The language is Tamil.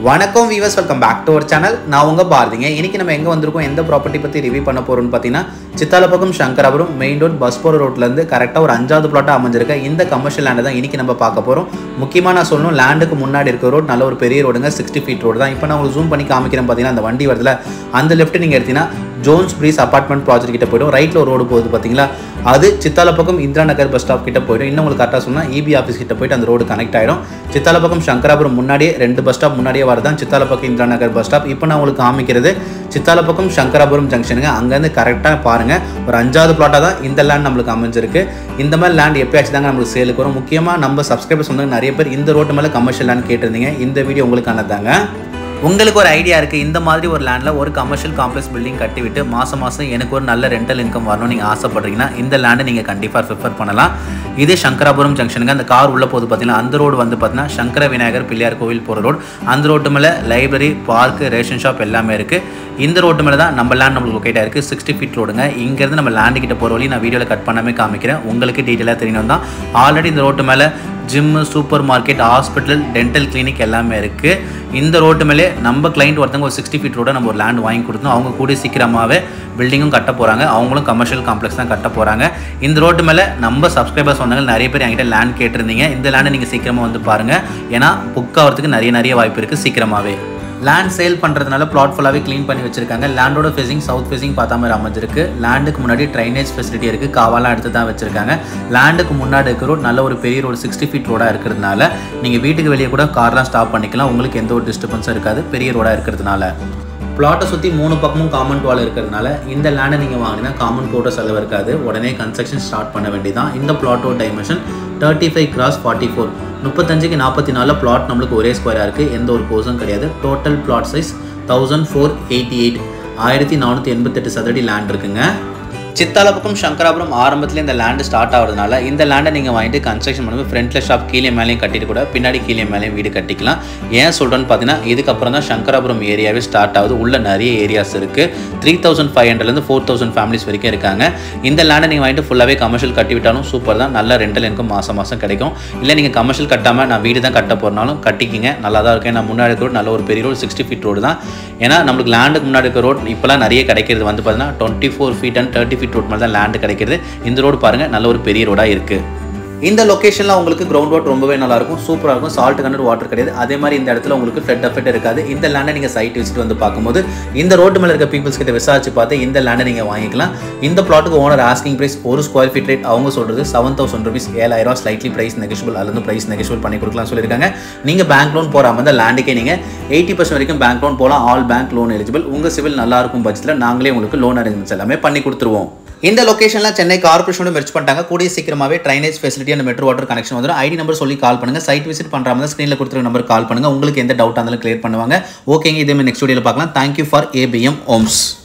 வணக்கம் viewers welcome back to our channel நான் உங்க பாரதிங்க இன்னைக்கு நம்ம எங்க வந்திருக்கோம் எந்த ப்ராப்பர்ட்டி பத்தி ரிவ்யூ பண்ண போறோம்னு பார்த்தீங்கன்னா Sithalapakkam Sankarapuram main road bus போற ரோட்ல இருந்து கரெக்டாக ஒரு அஞ்சாவது பிளாட்டாக அமைஞ்சிருக்க இந்த கமர்ஷியல் லேண்டை தான் இன்னைக்கு நம்ம பார்க்க போறோம் முக்கியமாக நான் சொல்லணும் லேண்டுக்கு முன்னாடி இருக்க ரோட் நல்ல ஒரு பெரிய ரோடுங்க சிக்ஸ்டி ஃபீட் ரோடு தான் இப்போ நான் உங்களுக்கு ஜூம் பண்ணி காமிக்கிறேன் பார்த்தீங்கன்னா அந்த வண்டி வருதுல அந்த லெஃப்ட் நீங்கள் எடுத்தீங்கன்னா ஜோன்ஸ் பிரீஸ் அபார்ட்மெண்ட் ப்ராஜெக்ட் கிட்ட போய்டும் ரைட்டில் ஒரு ரோடு போகுது பார்த்தீங்களா அது சித்தாலப்பக்கம் இந்திரா நகர் பஸ் ஸ்டாப் கிட்ட போய்டும் இன்னும் உங்களுக்கு கரெக்டாக சொன்னால் இபி ஆஃபீஸ் கிட்ட போயிட்டு அந்த ரோடு கனெக்ட் ஆகிடும் சித்தாலப்பக்கம் சங்கராபுரம் முன்னாடியே ரெண்டு பஸ் ஸ்டாப் முன்னாடியே வரதான் சித்தாலப்பக்கம் இந்திரா நகர் பஸ் ஸ்டாப் இப்போ நான் உங்களுக்கு காமிக்கிறது சித்தாலப்பக்கம் சங்கராபுரம் ஜங்ஷனுங்க அங்கேருந்து கரெக்டாக பாருங்கள் ஒரு அஞ்சாவது பிளாட்டாக தான் இந்த லேண்ட் நம்மளுக்கு அமைஞ்சிருக்கு இந்த மாதிரி லேண்ட் எப்பயாச்சும் தாங்க நம்மளுக்கு சேலுக்கு வரும் முக்கியமாக நம்ம சப்ஸ்கிரைபர்ஸ் வந்து நிறைய பேர் இந்த ரோட்டு மேலே கமர்ஷியல் லேண்ட் கேட்டிருந்தீங்க இந்த வீடியோ உங்களுக்கானதாங்க உங்களுக்கு ஒரு ஐடியா இருக்குது இந்த மாதிரி ஒரு லேண்டில் ஒரு கமர்ஷியல் காம்ப்ளெக்ஸ் பில்டிங் கட்டிவிட்டு மாதம் மாதம் எனக்கு ஒரு நல்ல ரெண்டல் இன்கம் வரணும் நீங்கள் ஆசைப்படுறீங்கன்னா இந்த லேண்டை நீங்கள் கண்டிப்பாக ப்ரிஃபர் பண்ணலாம் இதே சங்கராபுரம் ஜங்ஷனுக்கு அந்த கார் உள்ள போது பார்த்தீங்கன்னா அந்த ரோடு வந்து பார்த்தீங்கன்னா சங்கர விநாயகர் பிள்ளையார் கோவில் போகிற ரோடு அந்த ரோட்டு மேலே லைப்ரரி பார்க்கு ரேஷன் ஷாப் எல்லாமே இருக்குது இந்த ரோட்டு மேலே தான் நம்ம லேண்ட் நம்மளுக்கு லொக்கேட் ஆயிருக்கு சிக்ஸ்டி ஃபீட் ரோடுங்க இங்கேருந்து நம்ம லேண்டு கிட்ட போகிற வழி நான் வீடியோவில் கட் பண்ணாமே காமிக்கிறேன் உங்களுக்கு டீட்டெயிலாக தெரியணும் தான் ஆல்ரெடி இந்த ரோட்டு மேலே gym supermarket hospital dental clinic எல்லாமே இருக்குது இந்த ரோட்டு மேலே நம்ம கிளைண்ட் ஒருத்தவங்க ஒரு சிக்ஸ்டி ஃபீட் ரோட நம்ம ஒரு லேண்ட் வாங்கி கொடுத்தோம் அவங்க கூட சீக்கிரமாகவே பில்டிங்கும் கட்ட போகிறாங்க அவங்களும் கமர்ஷியல் காம்ப்ளெக்ஸ் தான் கட்ட போகிறாங்க இந்த ரோட்டு மேலே நம்ம சப்ஸ்கிரைபர்ஸ் சொன்னாங்க நிறைய பேர் என்கிட்ட லேண்ட் கேட்டிருந்தீங்க இந்த லேண்டை நீங்கள் சீக்கிரமாக வந்து பாருங்கள் ஏன்னா புக் ஆகிறதுக்கு நிறைய நிறைய வாய்ப்பு இருக்குது சீக்கிரமாகவே லேண்ட் சேல் பண்ணுறதுனால பிளாட் ஃபுல்லாகவே க்ளீன் பண்ணி வச்சிருக்காங்க லேண்டோட ஃபேஸிங் சவுத் ஃபேஸிங் பார்த்தா மாதிரி அமைஞ்சிருக்கு லேண்டுக்கு முன்னாடி ட்ரைனேஜ் ஃபெசிலிட்டி இருக்குது காவாலாம் எடுத்து தான் வச்சிருக்காங்க லேண்டுக்கு முன்னாடி இருக்க ரோட் நல்ல ஒரு பெரிய ரோடு சிக்ஸ்டி ஃபீட் ரோடாக இருக்கிறதுனால நீங்கள் வீட்டுக்கு வெளியே கூட கார்லாம் ஸ்டாப் பண்ணிக்கலாம் உங்களுக்கு எந்த ஒரு டிஸ்டர்பன்ஸும் இருக்காது பெரிய ரோடாக இருக்கிறதுனால பிளாட்டை சுற்றி மூணு பக்கமும் காமன் வால் இருக்கிறதுனால இந்த லேண்டை நீங்கள் வாங்கினா காமன் போட்ட செலவு இருக்காது உடனே கன்ஸ்ட்ரக்ஷன் ஸ்டார்ட் பண்ண வேண்டியதான் இந்த பிளாட்டோட dimension thirty five cross forty four முப்பத்தஞ்சுக்கு நாற்பத்தி நாலு பிளாட் நம்மளுக்கு ஒரே ஸ்கொயராக இருக்குது எந்த ஒரு கோர்ஸும் கிடையாது total plot size thousand four eighty eight ஆயிரத்தி நானூற்றி எண்பத்தெட்டு சதுரடி லேண்ட் இருக்குங்க சித்தாலப்பக்கம் சங்கராபுரம் ஆரம்பத்தில் இந்த லேண்டு ஸ்டார்ட் ஆகிறதுனால இந்த லேண்டை நீங்கள் வாங்கிட்டு கன்ஸ்ட்ரக்ஷன் பண்ணும்போது ஃப்ரண்ட்டில் ஷாப் கீழே மேலேயும் கட்டிட்டு கூட பின்னாடி கீழே மேலேயும் வீடு கட்டிக்கலாம் ஏன் சொல்கிறேன்னு பார்த்தீங்கன்னா இதுக்கப்புறம் தான் சங்கராபுரம் ஏரியாவே ஸ்டார்ட் ஆகுது உள்ள நிறைய ஏரியாஸ் இருக்குது த்ரீ தௌசண்ட் ஃபைவ் ஹண்ட்ரட்லேருந்து ஃபோர் தௌசண்ட் ஃபேமிலிஸ் வரைக்கும் இருக்காங்க இந்த லேண்டை நீங்கள் வாங்கிட்டு ஃபுல்லாகவே கமர்ஷியல் கட்டி விட்டாலும் சூப்பர் தான் நல்ல ரெண்டல் இன்கம் மாதம் மாதம் கிடைக்கும் இல்லை நீங்கள் கமர்ஷியல் கட்டாமல் நான் வீடு தான் கட்ட போகிறனாலும் கட்டிக்கிங்க நல்லா தான் இருக்கும் நான் முன்னாடி இருக்க ரோடு நல்ல ஒரு பெரிய ரோடு சிக்ஸ்டி ஃபீட் ரோடு தான் ஏன்னா நம்மளுக்கு லேண்டுக்கு முன்னாடி இருக்க ரோட் இப்போலாம் நிறைய கிடைக்கிறது வந்து பார்த்தீங்கன்னா twenty four feet and thirty feet road மாதிரி தான் லேண்டு கிடைக்கிறது இந்த ரோடு பாருங்கள் நல்ல ஒரு பெரிய ரோடாக இருக்குது இந்த லொக்கேஷனில் உங்களுக்கு கிரவுண்ட் வாட்டர் ரொம்பவே நல்லா இருக்கும் சூப்பராக இருக்கும் சால்ட் கண்டர் வாட்டர் கிடையாது அதே மாதிரி இந்த இடத்துல உங்களுக்கு ஃப்ளட் எஃபெக்ட் இருக்காது இந்த லேண்டை நீங்கள் சைட் விசிட் வந்து பார்க்கும்போது இந்த ரோட்டு மேலே இருக்க பீப்புள்ஸ் கிட்ட விசாரிச்சு பார்த்து இந்த லேண்டை நீங்கள் வாங்கிக்கலாம் இந்த பிளாட்டுக்கு ஓனர் ஆஸ்கிங் பிரைஸ் ஒரு ஸ்கொயர் ஃபீட் ரேட் அவங்க சொல்கிறது செவன் தௌசண்ட் ருபீஸ் ஏழாயிரம் ஸ்லைட்லி ப்ரைஸ் நெகஷியபிள் அதுலேருந்து ப்ரைஸ் நெகஷியபிள் பண்ணி கொடுக்கலாம் சொல்லியிருக்காங்க நீங்கள் பேங்க் லோன் போகிற மாதிரி லேண்டுக்கே நீங்கள் எயிட்டி பர்சன்ட் வரைக்கும் பேங்க் லோன் போகலாம் ஆல் பேங்க் லோன் எலிஜிபிள் உங்கள் சிவில் நல்லா இருக்கும் பட்சத்தில் நாங்களே உங்களுக்கு லோன் அரேஞ்ச்மெண்ட்ஸ் எல்லாமே பண்ணி கொடுத்துருவோம் இந்த லொகேஷன்லாம் சென்னை கார்பரேஷனோட மெர்ச் பண்ணிட்டாங்க கூடிய சீக்கிரமாவே ட்ரைனேஜ் ஃபெசிலிட்டி அந்த மெட்ரோ வாட்டர் கனெக்ஷன் வந்துடும் ஐடி நம்பர் சொல்லி கால் பண்ணுங்க சைட் விசிட் பண்ணுற மாதிரி ஸ்க்ரீனில் கொடுத்துருக்க நம்பர் கால் பண்ணுங்க உங்களுக்கு எந்த டவுட்டாக இருந்தாலும் கிளியர் பண்ணுவாங்க ஓகேங்க இதே மாதிரி நெக்ஸ்ட் வீடியோவில் பார்க்கலாம் தேங்க்யூ ஃபார் ஏபிஎம் ஓம்ஸ்